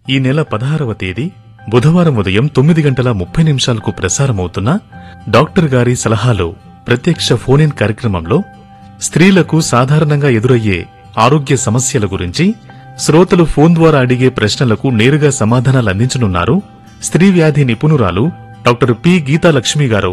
ఈ నెల పదహారవ తేదీ బుధవారం ఉదయం తొమ్మిది గంటల ముప్పై నిమిషాలకు ప్రసారమవుతున్న డాక్టర్ గారి సలహాలు ప్రత్యక్ష ఫోన్ ఇన్ కార్యక్రమంలో స్త్రీలకు సాధారణంగా ఎదురయ్యే ఆరోగ్య సమస్యల గురించి శ్రోతలు ఫోన్ ద్వారా అడిగే ప్రశ్నలకు నేరుగా సమాధానాలు అందించనున్నారు స్త్రీ వ్యాధి నిపుణురాలు డాక్టర్ పి గీతాలక్ష్మి గారు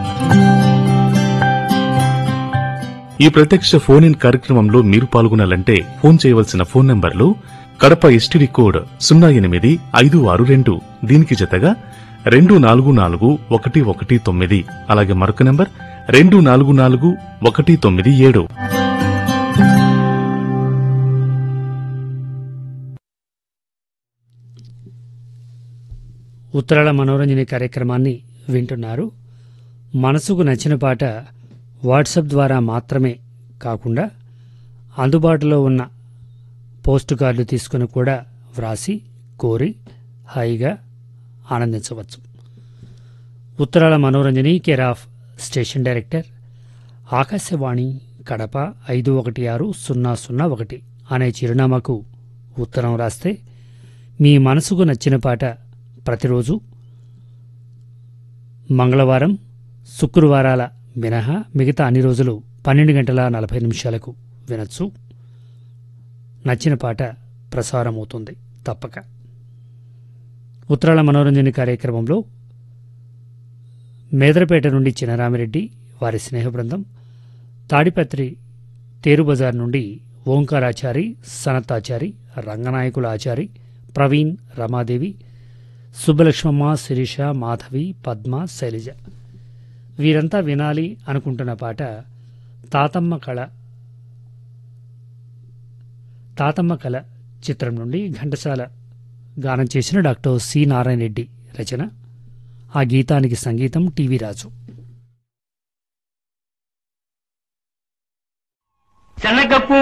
ఈ ప్రత్యక్ష ఫోన్ ఇన్ కార్యక్రమంలో మీరు పాల్గొనాలంటే ఫోన్ చేయవలసిన ఫోన్ నంబర్లు కడప ఎస్టీడీ కోడ్ సున్నా ఎనిమిది ఐదు ఆరు రెండు దీనికి జతగా రెండు నాలుగు నాలుగు ఒకటి ఒకటి తొమ్మిది అలాగే మరొక నంబర్ రెండు నాలుగు నాలుగు ఒకటి తొమ్మిది ఏడు ఉత్తరాల మనోరంజన కార్యక్రమాన్ని వింటున్నారు మనసుకు నచ్చిన పాట వాట్సాప్ ద్వారా మాత్రమే కాకుండా అందుబాటులో ఉన్న పోస్ట్ కార్డు తీసుకుని కూడా వ్రాసి కోరి హాయిగా ఆనందించవచ్చు ఉత్తరాల Manoranjani care of station director Akashvani Kadapa ఐదు ఒకటి ఆరు సున్నా సున్నా ఒకటి అనే చిరునామాకు ఉత్తరం రాస్తే మీ మనసుకు నచ్చిన పాట ప్రతిరోజు మంగళవారం శుక్రవారాల మినహా మిగతా అన్ని రోజులు పన్నెండు గంటల నలభై నిమిషాలకు వినొచ్చు నచ్చిన పాట ప్రసారమవుతుంది తప్పక ఉత్తరాల మనోరంజన కార్యక్రమంలో మేదరపేట నుండి చినరామిరెడ్డి వారి స్నేహ బృందం తాడిపత్రి తేరుబజార్ నుండి ఓంకారాచారి సనతాచారి రంగనాయకుల ఆచారి ప్రవీణ్ రమాదేవి సుబ్బలక్ష్మమ్మ శిరీష మాధవి పద్మ శైలజ వీరంతా వినాలి అనుకుంటున్న పాట తాతమ్మ కళ తాతమ్మ కళ చిత్రం నుండి ఘంటసాల గానం చేసిన డాక్టర్ సి నారాయణ రెడ్డి రచన ఆ గీతానికి సంగీతం టీవీ రాజు శనగపు